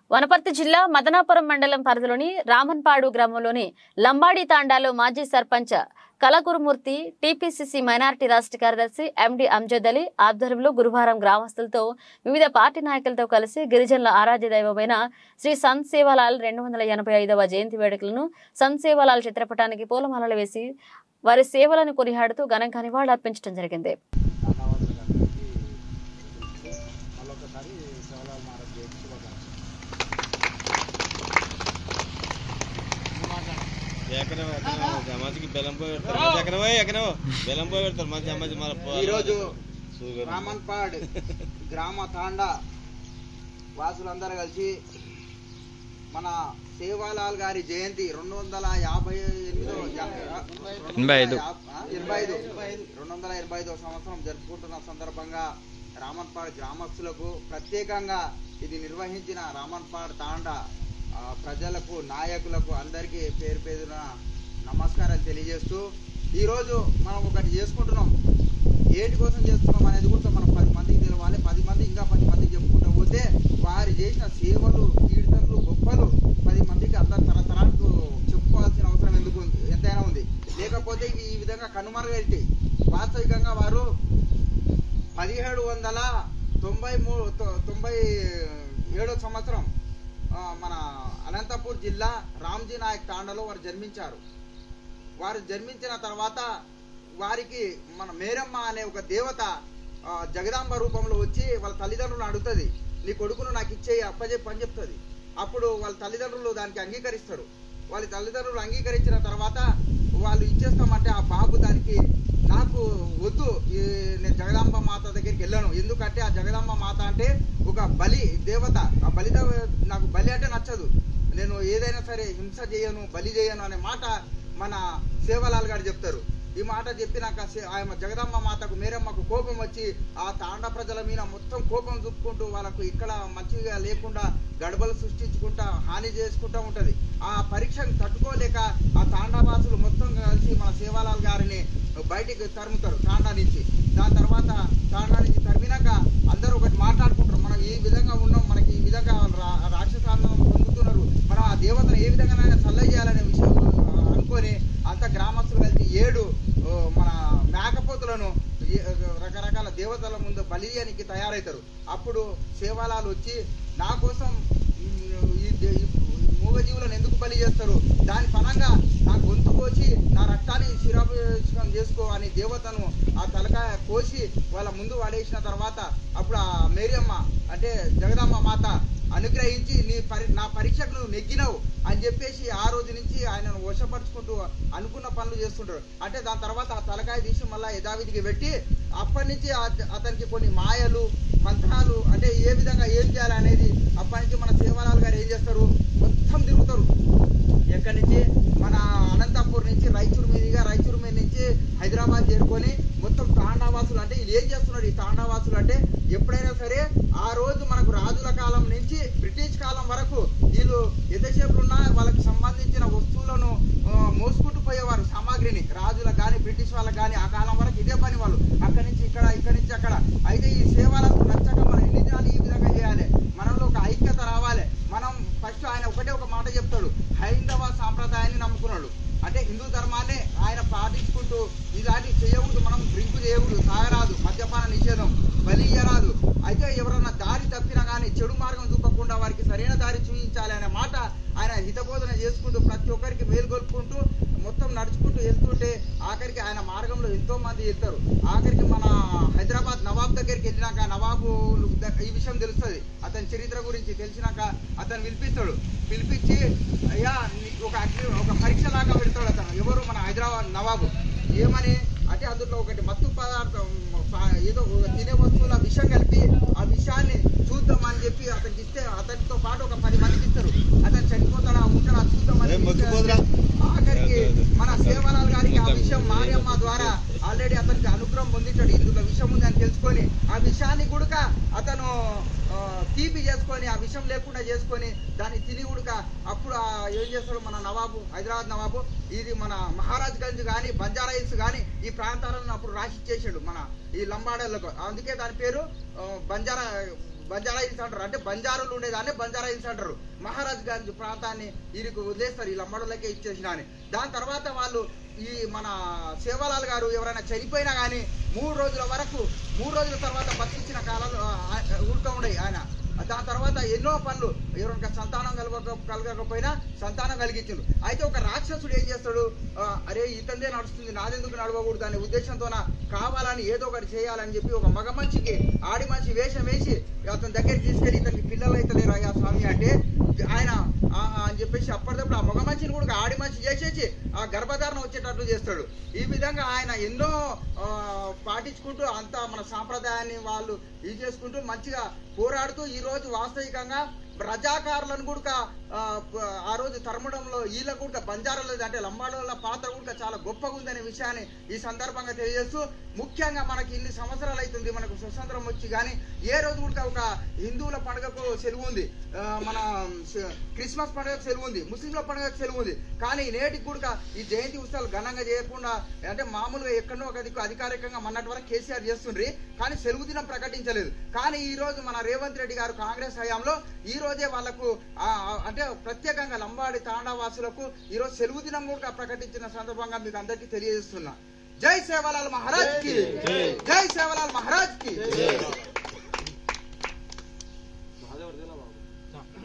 వనపర్తి జిల్లా మదనాపురం మండలం పరిధిలోని రామన్పాడు గ్రామంలోని లంబాడి తాండాలో మాజీ సర్పంచ్ కలకురుమూర్తి టీపీసీసీ మైనారిటీ రాష్ట్ర కార్యదర్శి ఎండి అంజద్ అలీ ఆధ్వర్యంలో గురువారం గ్రామస్తులతో వివిధ పార్టీ నాయకులతో కలిసి గిరిజనుల ఆరాధ్య దైవమైన శ్రీ సంత్ సేవాలాల్ రెండు వందల ఎనభై ఐదవ జయంతి వేడుకలను సంత్ సేవాలాల్ చిత్రపటానికి పూలమాలలు వేసి వారి సేవలను కొనియాడుతూ ఘనంగా నివాళులర్పించడం జరిగింది ధన్యవాదాలు గారికి మళ్ళొకసారి శివలాల్ మహారాజ్ జయంతి శుభాకాంక్షలు ఎక్కడో ఎక్కడో జమాతికి బెల్లం పోయి పెడతారు మంచి ఎక్కడో ఎక్కడో బెల్లం పోయి పెడతారు మంచి అమ్మాయి మన ఈరోజు షుగర్ రామన్పాడ్ గ్రామ తాండా వాసులందరూ కలిసి మన సేవాలాల్ గారి జయంతి రెండు వందల యాభై ఎనిమిదో ఎనభై ఐదు. ఎనభై ఐదు రెండు వందల ఎనభై ఐదో సంవత్సరం జరుపుకుంటున్న సందర్భంగా రామన్పాడ్ గ్రామస్తులకు ప్రత్యేకంగా ఇది నిర్వహించిన రామన్పాడ్ తాండా ఆ, ప్రజలకు నాయకులకు అందరికీ పేరు పేరున నమస్కారం తెలియజేస్తూ ఈరోజు మనం ఒకటి చేసుకుంటున్నాం ఏంటి కోసం చేస్తున్నాం అనేది కూడా మనం పది మందికి తెలవాలి పది మంది ఇంకా పది మందికి చెప్పుకుంటూ పోతే వారు చేసిన సేవలు కీర్తనలు గొప్పలు పది మందికి అందరు తరతరాలకు చెప్పుకోవాల్సిన అవసరం ఎందుకు ఉంది ఎంతైనా ఉంది లేకపోతే ఇవి ఈ విధంగా కనుమరుగైతే వాస్తవికంగా వారు పదిహేడు వందల తొంభై మూ తొ- తొంభై ఏడో సంవత్సరం ఆ, మన అనంతపూర్ జిల్లా రామ్జీ నాయక్ తాండలో వారు జన్మించారు వారు జన్మించిన తర్వాత వారికి మన మేరమ్మ అనే ఒక దేవత ఆ, జగదాంబ రూపంలో వచ్చి వాళ్ళ తల్లిదండ్రులను అడుగుతుంది నీ కొడుకును నాకు ఇచ్చేయి అప్పచెప్పి అని చెప్తుంది అప్పుడు వాళ్ళ తల్లిదండ్రులు దానికి అంగీకరిస్తారు వాళ్ళ తల్లిదండ్రులు అంగీకరించిన తర్వాత వాళ్ళు ఇచ్చేస్తామంటే ఆ బాబు దానికి నాకు వద్దు ఈ నేను జగదాంబ మాత దగ్గరికి వెళ్ళాను ఎందుకంటే ఆ జగదాంబ మాత అంటే ఒక బలి దేవత ఆ బలి దేవ- నాకు బలి అంటే నచ్చదు నేను ఏదైనా సరే హింస చేయను బలి చేయను అనే మాట మన సేవలాల్ గారు చెప్తారు ఈ మాట చెప్పినాక సే- ఆయన జగదమ్మ మాతకు మేరమ్మకు కోపం వచ్చి ఆ తాండ ప్రజల మీద మొత్తం కోపం చూపుకుంటూ వాళ్ళకు ఇక్కడ మంచిగా లేకుండా గడబలు సృష్టించుకుంటా హాని చేసుకుంటా ఉంటది ఆ పరీక్షను తట్టుకోలేక ఆ తాండావాసులు మొత్తం కలిసి మన సేవాలాల్ గారిని బయటికి తరుముతారు తాండా నుంచి దాని తర్వాత తాండా నుంచి తరిమినాక అందరూ ఒకటి మాట్లాడుకుంటారు మనం ఈ విధంగా ఉన్నాం మనకి ఈ విధంగా రా- రాక్షసాలను పొందుతున్నారు మనం ఆ దేవతను ఏ విధంగానైనా చల్ల చేయాలనే విషయం ఆ, అనుకొని అంత గ్రామస్తులు కలిసి ఏడు ఓ, మన మేకపోతులను ఏ- రకరకాల దేవతల ముందు బలియానికి తయారవుతారు అప్పుడు సేవాలాలు వచ్చి నా కోసం ఉమ్, ఈ దే- ఈ మూగజీవులను ఎందుకు బలి చేస్తారు దాని పరంగా నా గొంతు కోసి నా రక్తాన్ని శిరాభిషేకం చేసుకో అని దేవతను ఆ తలకాయ కోసి వాళ్ళ ముందు పడేసిన తర్వాత అప్పుడు ఆ మేరియమ్మ అంటే జగదమ్మ మాత అనుగ్రహించి నీ పరి నా పరీక్షకు నువ్వు నెగ్గినవు అని చెప్పేసి ఆ రోజు నుంచి ఆయనను వశపరుచుకుంటూ అనుకున్న పనులు చేస్తుంటారు అంటే దాని తర్వాత ఆ తలకాయ తీసి మళ్ళీ యథావిధికి పెట్టి అప్పటి నుంచి ఆ- అతనికి కొన్ని మాయలు మంత్రాలు అంటే ఏ విధంగా ఏం చేయాలి అనేది అప్పటి నుంచి మన సేవలాల్ గారు ఏం చేస్తారు మొత్తం తిరుగుతారు ఎక్కడి నుంచి మన అనంతపూర్ నుంచి రాయచూరు మీదుగా రాయచూరు మీద నుంచి హైదరాబాద్ చేరుకొని మొత్తం తాండావాసులు అంటే వీళ్ళు ఏం చేస్తున్నారు ఈ తాండావాసులు అంటే ఎప్పుడైనా సరే ఆ రోజు మనకు రాజుల కాలం నుంచి బ్రిటిష్ కాలం వరకు వీళ్ళు ఎంతసేపు ఉన్నా వాళ్ళకి సంబంధించిన వస్తువులను ఆ, మోసుకుంటూ పోయేవారు సామాగ్రిని రాజులకు కానీ బ్రిటిష్ వాళ్ళకి కానీ ఆ కాలం వరకు ఇదే పని వాళ్ళు అక్కడి నుంచి ఇక్కడ ఇక్కడి నుంచి అక్కడ అయితే ఈ సేవలకు నచ్చక మనం ఎన్ని దినాలు ఈ విధంగా చేయాలి మనలో ఒక ఐక్యత రావాలి మనం ఫస్ట్ ఆయన ఒకటే ఒక మాట చెప్తాడు హైందవ సాంప్రదాయాన్ని నమ్ముకున్నాడు అంటే హిందూ ధర్మాన్ని ఆయన పాటించుకుంటూ ఇలాంటి చేయకూడదు మనం డ్రింక్ చేయకూడదు తాగరాదు మద్యపాన నిషేధం బలి ఇయ్యరాదు అయితే ఎవరన్నా దారి తప్పినా కానీ చెడు మార్గం చూపకుండా వారికి సరైన దారి చూపించాలి అనే మాట ఆయన హితబోధన చేసుకుంటూ ప్రతి ఒక్కరికి మేలుకొల్పుకుంటూ మొత్తం నడుచుకుంటూ వెళ్తుంటే ఆఖరికి ఆయన మార్గంలో ఎంతో మంది వెళ్తారు ఆఖరికి మన హైదరాబాద్ నవాబ్ దగ్గరికి వెళ్ళినాక నవాబు ద- ఈ విషయం తెలుస్తుంది అతని చరిత్ర గురించి తెలిసినాక అతను పిలిపిస్తాడు పిలిపించి అయ్యా నీకు ఒక అగ్ని ఒక పరీక్ష లాగా పెడతాడు అతను ఎవరు మన హైదరాబాద్ నవాబు ఏమని అంటే అందులో ఒకటి మత్తు పదార్థం ప- ఏదో ఒక తినే వస్తువుల విషం కలిపి ఆ విషయాన్ని చూద్దాం అని చెప్పి అతనికి ఇస్తే అతనితో పాటు ఒక పది మందికి ఇస్తారు అతను చనిపోతాడా ఉంటాడా చూద్దామని ఏం మొక్కిపోదురా? ఆఖరికి మన సేవలాల్ గారికి ఆ విషయం మారియమ్మ ద్వారా ఆల్రెడీ అతనికి అనుగ్రహం పొందించాడు ఇందులో విషయం ఉంది అని తెలుసుకొని ఆ విషయాన్ని కూడా అతను ఆ, తీపి చేసుకొని ఆ విషయం లేకుండా చేసుకొని దాన్ని తిని ఉడక అప్పుడు ఆ ఏం చేస్తాడు మన నవాబు హైదరాబాద్ నవాబు ఇది మన మహారాజ్ గంజ్ కానీ బంజారా హిల్స్ కానీ ఈ ప్రాంతాలను అప్పుడు రాసి ఇచ్చేసాడు మన ఈ లంబాడలకు అందుకే దాని పేరు ఆ, బంజారా బంజారా హిల్స్ అంటారు అంటే బంజారులు ఉండేదాన్ని బంజారా హిల్స్ అంటారు మహారాజ్ గంజ్ ప్రాంతాన్ని వీరికి వదిలేస్తారు ఈ లంబాడులకే ఇచ్చేసిన అని దాని తర్వాత వాళ్ళు ఈ మన సేవాలాల్ గారు ఎవరైనా చనిపోయినా కానీ మూడు రోజుల వరకు మూడు రోజుల తర్వాత బతికించిన కాలాలు ఊరుతూ ఉండయి ఆయన దాని తర్వాత ఎన్నో పనులు ఎవరైనా సంతానం కలగక కలగకపోయినా సంతానం కలిగించిండు అయితే ఒక రాక్షసుడు ఏం చేస్తాడు ఆ, అరే ఇతందే నడుస్తుంది నాదెందుకు నడవకూడదు అనే ఉద్దేశంతోన కావాలని ఏదో ఒకటి చేయాలని చెప్పి ఒక మగ మనిషికి ఆడి మనిషి వేషం వేసి అతని దగ్గరికి తీసుకెళ్లి ఇతనికి పిల్లలు అయితే లేరు అయ్యా స్వామి అంటే ఆయన ఆ, ఆ అని చెప్పేసి అప్పటికప్పుడు ఆ మగ మనిషిని కూడా ఆడి మనిషి చేసేసి ఆ గర్భధారణ వచ్చేటట్లు చేస్తాడు ఈ విధంగా ఆయన ఎన్నో ఆ, పాటించుకుంటూ అంతా మన సాంప్రదాయాన్ని వాళ్ళు ఇది చేసుకుంటూ మంచిగా పోరాడుతూ ఈ రోజు వాస్తవికంగా రజాకారులను కూడా ఆ, ప- ఆ రోజు తరమడంలో వీళ్ళ కూడా బంజారాల అంటే లంబాడోళ్ళ పాత్ర కూడా చాలా గొప్పగా ఉందనే విషయాన్ని ఈ సందర్భంగా తెలియజేస్తూ ముఖ్యంగా మనకి ఇన్ని సంవత్సరాలు అవుతుంది మనకు స్వతంత్రం వచ్చి కానీ ఏ రోజు కూడా ఒక హిందువుల పండుగకు సెలవు ఉంది ఆ, మన స- క్రిస్మస్ పండుగకు సెలవు ఉంది ముస్లింల పండుగకు సెలవు ఉంది కానీ నేటికి కూడా ఈ జయంతి ఉత్సవాలు ఘనంగా చేయకుండా అంటే మామూలుగా ఎక్కడో ఒక దిక్కు అధికారికంగా మొన్నటి వరకు కేసీఆర్ చేస్తుండ్రి కానీ సెలవు దినం ప్రకటించలేదు కానీ ఈ రోజు మన రేవంత్ రెడ్డి గారు కాంగ్రెస్ హయాంలో ఈ రోజే వాళ్లకు ఆ, ఆ, అంటే ప్రత్యేకంగా లంబాడి తాండావాసులకు ఈ రోజు సెలవు దినం కూడా ప్రకటించిన సందర్భంగా మీకు అందరికీ తెలియజేస్తున్నా జై సేవలాల్ మహారాజ్ కి జై సేవలాల్ మహారాజ్ కి